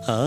ఆ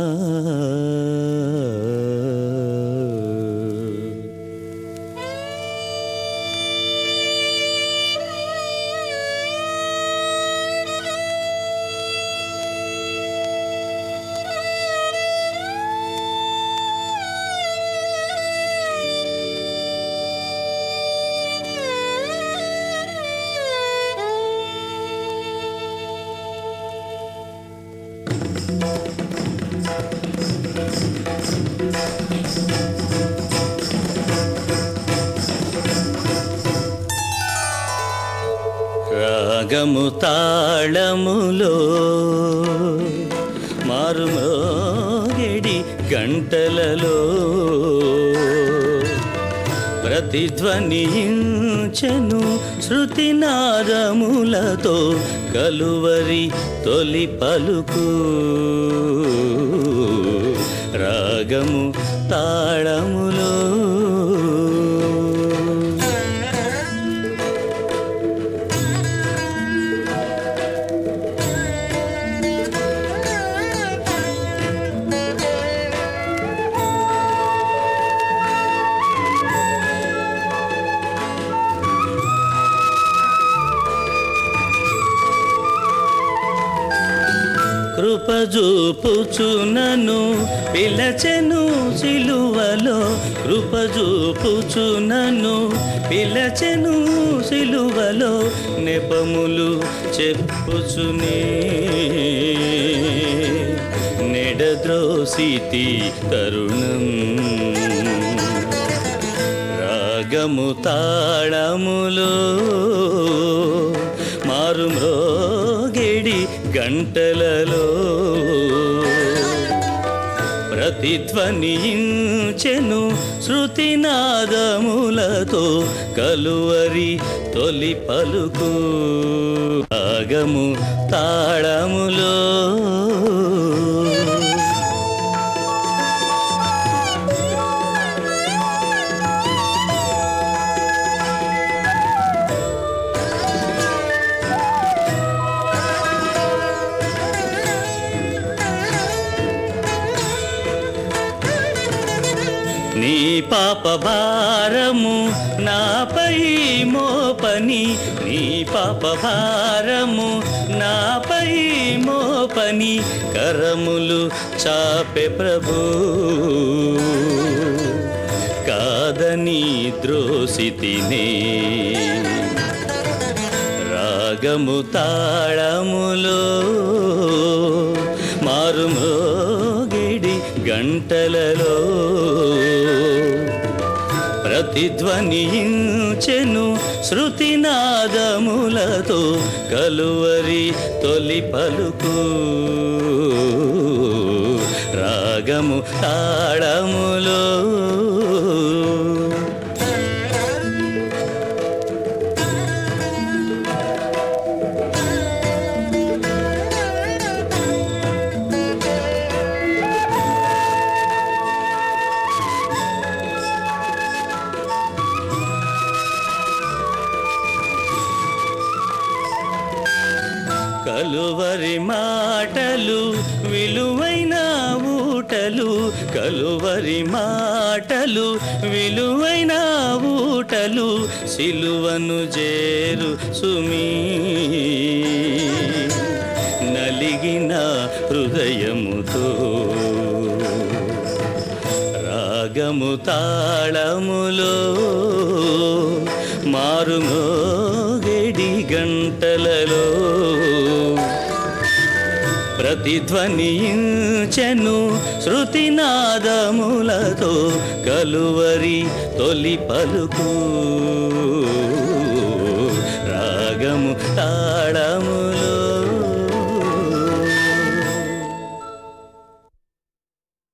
రాగము తాళములో మారుమోగెడి గంటలలో ప్రతిధ్వనించెను శృతినాదములతో కలువరి తొలి పలుకు రాగము తాళములో కృపజూపుచునను పిలచెను సిలువలో కృపజూపుచునను పిలచెను సిలువలో నెపములు చెప్పుచునే నెడద్రోసితి తరుణం రాగము తాళములో మారుమ్రోగెడి గంటలలో ప్రతిధ్వనించెను శృతినాదములతో కలువరి తొలి పలుకు రాగము తాళములో నీ పాప భారము నాపై మోపని నీ పాప భారము నాపై మోపని కరములు చాపె ప్రభు కాదని ద్రోసితినే రాగము తాళములో మారుమోగిడి గంటలలో ప్రతిధ్వనించెను శృతినాదములతో కలువరి తొలి పలుకు రాగము తాళములో కలువరి మాటలు విలువైన ఊటలు కలువరి మాటలు విలువైన ఊటలు సిలువను చేరు సుమీ నలిగిన హృదయముతో రాగము తాళములో మారుమోగెడి గంటలలో ప్రతిధ్వనించెను శృతినాదములతో కలువరి తొలి పలుకు రాగము తాళములో